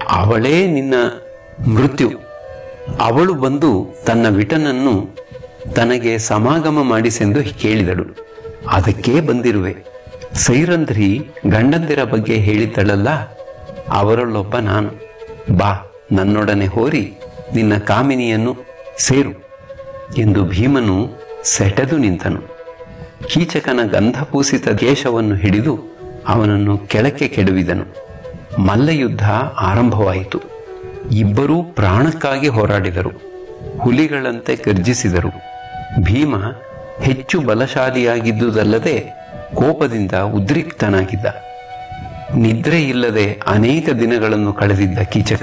ಅವಳೇ ನಿನ್ನ ಮೃತ್ಯು ಅವಳು ಬಂದು ತನ್ನ ವಿಟನನ್ನು ತನಗೆ ಸಮಾಗಮ ಮಾಡಿಸೆಂದು ಕೇಳಿದಳು ಅದಕ್ಕೇ ಬಂದಿರುವೆ ಸೈರಂಧ್ರಿ ಗಂಡಂದಿರ ಬಗ್ಗೆ ಹೇಳಿದ್ದಳಲ್ಲ ಅವರಲ್ಲೊಬ್ಬ ನಾನು ಬಾ ನನ್ನೊಡನೆ ಹೋರಿ ನಿನ್ನ ಕಾಮಿನಿಯನ್ನು ಸೇರು ಎಂದು ಭೀಮನು ಸೆಟೆದು ನಿಂತನು ಕೀಚಕನ ಗಂಧಪೂಸಿತ ಕೇಶವನ್ನು ಹಿಡಿದು ಅವನನ್ನು ಕೆಳಕ್ಕೆ ಕೆಡವಿದನು ಮಲ್ಲಯುದ್ಧ ಆರಂಭವಾಯಿತು ಇಬ್ಬರೂ ಪ್ರಾಣಕ್ಕಾಗಿ ಹೋರಾಡಿದರು ಹುಲಿಗಳಂತೆ ಗರ್ಜಿಸಿದರು ಭೀಮ ಹೆಚ್ಚು ಬಲಶಾಲಿಯಾಗಿದ್ದುದಲ್ಲದೆ ಕೋಪದಿಂದ ಉದ್ರಿಕ್ತನಾಗಿದ್ದ ನಿದ್ರೆ ಇಲ್ಲದೆ ಅನೇಕ ದಿನಗಳನ್ನು ಕಳೆದಿದ್ದ ಕೀಚಕ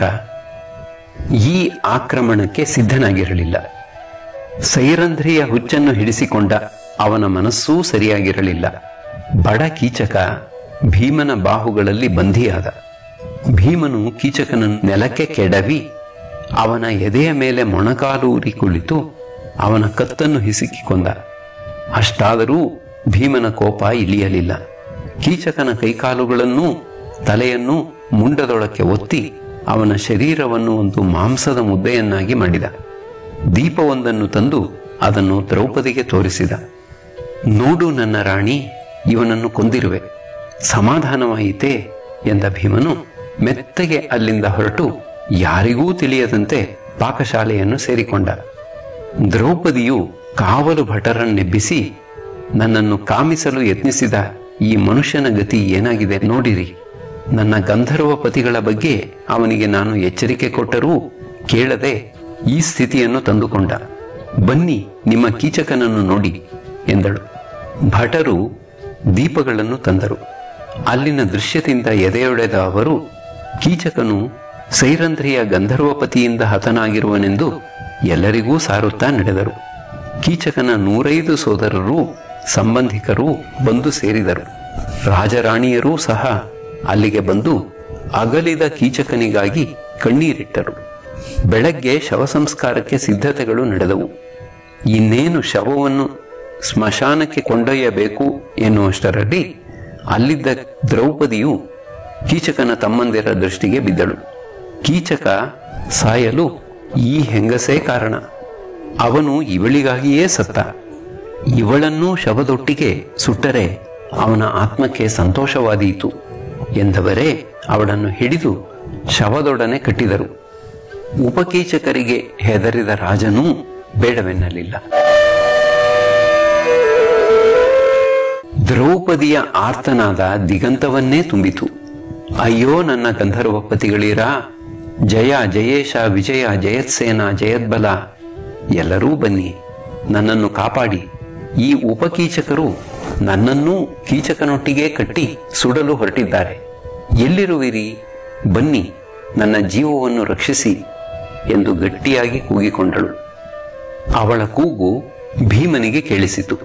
ಈ ಆಕ್ರಮಣಕ್ಕೆ ಸಿದ್ಧನಾಗಿರಲಿಲ್ಲ ಸೈರಂಧ್ರಿಯ ಹುಚ್ಚನ್ನು ಹಿಡಿಸಿಕೊಂಡ ಅವನ ಮನಸ್ಸೂ ಸರಿಯಾಗಿರಲಿಲ್ಲ ಬಡ ಕೀಚಕ ಭೀಮನ ಬಾಹುಗಳಲ್ಲಿ ಬಂಧಿಯಾದ ಭೀಮನು ಕೀಚಕನನ್ನು ನೆಲಕ್ಕೆ ಕೆಡವಿ ಅವನ ಎದೆಯ ಮೇಲೆ ಮೊಣಕಾಲೂರಿ ಕುಳಿತು ಅವನ ಕತ್ತನ್ನು ಹಿಸುಕಿಕೊಂಡ ಅಷ್ಟಾದರೂ ಭೀಮನ ಕೋಪ ಇಳಿಯಲಿಲ್ಲ ಕೀಚಕನ ಕೈಕಾಲುಗಳನ್ನೂ ತಲೆಯನ್ನೂ ಮುಂಡದೊಳಕ್ಕೆ ಒತ್ತಿ ಅವನ ಶರೀರವನ್ನು ಒಂದು ಮಾಂಸದ ಮುದ್ದೆಯನ್ನಾಗಿ ಮಾಡಿದ ದೀಪವೊಂದನ್ನು ತಂದು ಅದನ್ನು ದ್ರೌಪದಿಗೆ ತೋರಿಸಿದ ನೋಡು ನನ್ನ ರಾಣಿ ಇವನನ್ನು ಕೊಂದಿರುವೆ ಸಮಾಧಾನವಾಯಿತೇ ಎಂದ ಭೀಮನು ಮೆತ್ತಗೆ ಅಲ್ಲಿಂದ ಹೊರಟು ಯಾರಿಗೂ ತಿಳಿಯದಂತೆ ಪಾಕಶಾಲೆಯನ್ನು ಸೇರಿಕೊಂಡ ದ್ರೌಪದಿಯು ಕಾವಲು ಭಟರನ್ನೆಬ್ಬಿಸಿ ನನ್ನನ್ನು ಕಾಮಿಸಲು ಯತ್ನಿಸಿದ ಈ ಮನುಷ್ಯನ ಗತಿ ಏನಾಗಿದೆ ನೋಡಿರಿ ನನ್ನ ಗಂಧರ್ವ ಪತಿಗಳ ಬಗ್ಗೆ ಅವನಿಗೆ ನಾನು ಎಚ್ಚರಿಕೆ ಕೊಟ್ಟರೂ ಕೇಳದೆ ಈ ಸ್ಥಿತಿಯನ್ನು ತಂದುಕೊಂಡ ಬನ್ನಿ ನಿಮ್ಮ ಕೀಚಕನನ್ನು ನೋಡಿ ಎಂದಳು ಭಟರು ದೀಪಗಳನ್ನು ತಂದರು ಅಲ್ಲಿನ ದೃಶ್ಯದಿಂದ ಎದೆಯೊಡೆದ ಅವರು ಕೀಚಕನು ಸೈರಂಧ್ರಿಯ ಗಂಧರ್ವಪತಿಯಿಂದ ಹತನಾಗಿರುವನೆಂದು ಎಲ್ಲರಿಗೂ ಸಾರುತ್ತಾ ನಡೆದರು ಕೀಚಕನ ನೂರೈದು ಸೋದರರು ಸಂಬಂಧಿಕರು ಬಂದು ಸೇರಿದರು ರಾಜರಾಣಿಯರೂ ಸಹ ಅಲ್ಲಿಗೆ ಬಂದು ಅಗಲಿದ ಕೀಚಕನಿಗಾಗಿ ಕಣ್ಣೀರಿಟ್ಟರು ಬೆಳಗ್ಗೆ ಶವ ಸಂಸ್ಕಾರಕ್ಕೆ ಸಿದ್ಧತೆಗಳು ನಡೆದವು ಇನ್ನೇನು ಶವವನ್ನು ಸ್ಮಶಾನಕ್ಕೆ ಕೊಂಡೊಯ್ಯಬೇಕು ಎನ್ನುವಷ್ಟರಲ್ಲಿ ಅಲ್ಲಿದ್ದ ದ್ರೌಪದಿಯು ಕೀಚಕನ ತಮ್ಮಂದಿರ ದೃಷ್ಟಿಗೆ ಬಿದ್ದಳು ಕೀಚಕ ಸಾಯಲು ಈ ಹೆಂಗಸೇ ಕಾರಣ ಅವನು ಇವಳಿಗಾಗಿಯೇ ಸತ್ತ ಇವಳನ್ನೂ ಶವದೊಟ್ಟಿಗೆ ಸುಟ್ಟರೆ ಅವನ ಆತ್ಮಕ್ಕೆ ಸಂತೋಷವಾದೀತು ಎಂದವರೇ ಅವಳನ್ನು ಹಿಡಿದು ಶವದೊಡನೆ ಕಟ್ಟಿದರು ಉಪಕೀಚಕರಿಗೆ ಹೆದರಿದ ರಾಜನೂ ಬೇಡವೆನ್ನಲಿಲ್ಲ ದ್ರೌಪದಿಯ ಆರ್ತನಾದ ದಿಗಂತವನ್ನೇ ತುಂಬಿತು ಅಯ್ಯೋ ನನ್ನ ಗಂಧರ್ವ ಪತಿಗಳೀರಾ ಜಯ ಜಯೇಶ ವಿಜಯ ಜಯತ್ಸೇನ ಜಯದ್ಬಲ ಎಲ್ಲರೂ ಬನ್ನಿ ನನ್ನನ್ನು ಕಾಪಾಡಿ ಈ ಉಪಕೀಚಕರು ನನ್ನನ್ನೂ ಕೀಚಕನೊಟ್ಟಿಗೆ ಕಟ್ಟಿ ಸುಡಲು ಹೊರಟಿದ್ದಾರೆ ಎಲ್ಲಿರುವಿರಿ ಬನ್ನಿ ನನ್ನ ಜೀವವನ್ನು ರಕ್ಷಿಸಿ ಎಂದು ಗಟ್ಟಿಯಾಗಿ ಕೂಗಿಕೊಂಡಳು ಅವಳ ಕೂಗು ಭೀಮನಿಗೆ ಕೇಳಿಸಿತು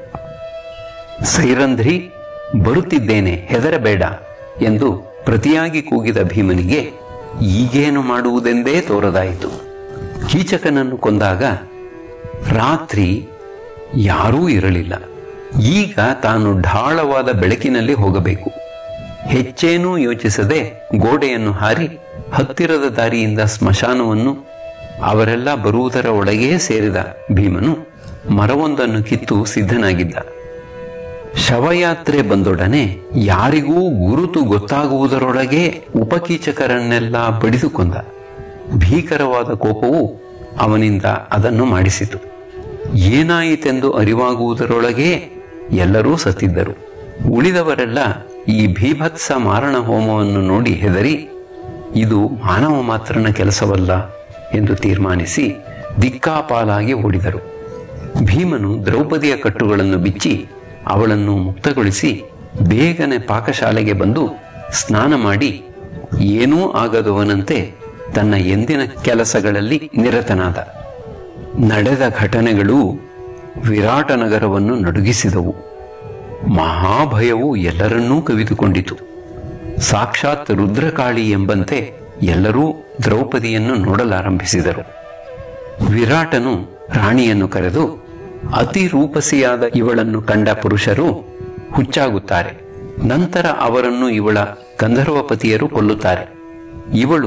ಸೈರಂಧ್ರಿ ಬರುತ್ತಿದ್ದೇನೆ ಹೆದರಬೇಡ ಎಂದು ಪ್ರತಿಯಾಗಿ ಕೂಗಿದ ಭೀಮನಿಗೆ ಈಗೇನು ಮಾಡುವುದೆಂದೇ ತೋರದಾಯಿತು ಕೀಚಕನನ್ನು ಕೊಂದಾಗ ರಾತ್ರಿ ಯಾರೂ ಇರಲಿಲ್ಲ ಈಗ ತಾನು ಢಾಳವಾದ ಬೆಳಕಿನಲ್ಲಿ ಹೋಗಬೇಕು ಹೆಚ್ಚೇನೂ ಯೋಚಿಸದೆ ಗೋಡೆಯನ್ನು ಹಾರಿ ಹತ್ತಿರದ ದಾರಿಯಿಂದ ಸ್ಮಶಾನವನ್ನು ಅವರೆಲ್ಲ ಬರುವುದರ ಒಳಗೇ ಸೇರಿದ ಭೀಮನು ಮರವೊಂದನ್ನು ಕಿತ್ತು ಸಿದ್ಧನಾಗಿದ್ದ ಶವಯಾತ್ರೆ ಬಂದೊಡನೆ ಯಾರಿಗೂ ಗುರುತು ಗೊತ್ತಾಗುವುದರೊಳಗೆ ಉಪಕೀಚಕರನ್ನೆಲ್ಲ ಬಡಿದುಕೊಂಡ ಭೀಕರವಾದ ಕೋಪವು ಅವನಿಂದ ಅದನ್ನು ಮಾಡಿಸಿತು ಏನಾಯಿತೆಂದು ಅರಿವಾಗುವುದರೊಳಗೆ ಎಲ್ಲರೂ ಸತ್ತಿದ್ದರು ಉಳಿದವರೆಲ್ಲ ಈ ಭೀಭತ್ಸ ಮಾರಣ ಹೋಮವನ್ನು ನೋಡಿ ಹೆದರಿ ಇದು ಮಾನವ ಮಾತ್ರನ ಕೆಲಸವಲ್ಲ ಎಂದು ತೀರ್ಮಾನಿಸಿ ದಿಕ್ಕಾಪಾಲಾಗಿ ಓಡಿದರು ಭೀಮನು ದ್ರೌಪದಿಯ ಕಟ್ಟುಗಳನ್ನು ಬಿಚ್ಚಿ ಅವಳನ್ನು ಮುಕ್ತಗೊಳಿಸಿ ಬೇಗನೆ ಪಾಕಶಾಲೆಗೆ ಬಂದು ಸ್ನಾನ ಮಾಡಿ ಏನೂ ಆಗದವನಂತೆ ತನ್ನ ಎಂದಿನ ಕೆಲಸಗಳಲ್ಲಿ ನಿರತನಾದ ನಡೆದ ಘಟನೆಗಳು ವಿರಾಟ ನಗರವನ್ನು ನಡುಗಿಸಿದವು ಮಹಾಭಯವು ಎಲ್ಲರನ್ನೂ ಕವಿದುಕೊಂಡಿತು ಸಾಕ್ಷಾತ್ ರುದ್ರಕಾಳಿ ಎಂಬಂತೆ ಎಲ್ಲರೂ ದ್ರೌಪದಿಯನ್ನು ನೋಡಲಾರಂಭಿಸಿದರು ವಿರಾಟನು ರಾಣಿಯನ್ನು ಕರೆದು ಅತಿ ರೂಪಸಿಯಾದ ಇವಳನ್ನು ಕಂಡ ಪುರುಷರು ಹುಚ್ಚಾಗುತ್ತಾರೆ ನಂತರ ಅವರನ್ನು ಇವಳ ಗಂಧರ್ವಪತಿಯರು ಕೊಲ್ಲುತ್ತಾರೆ ಇವಳು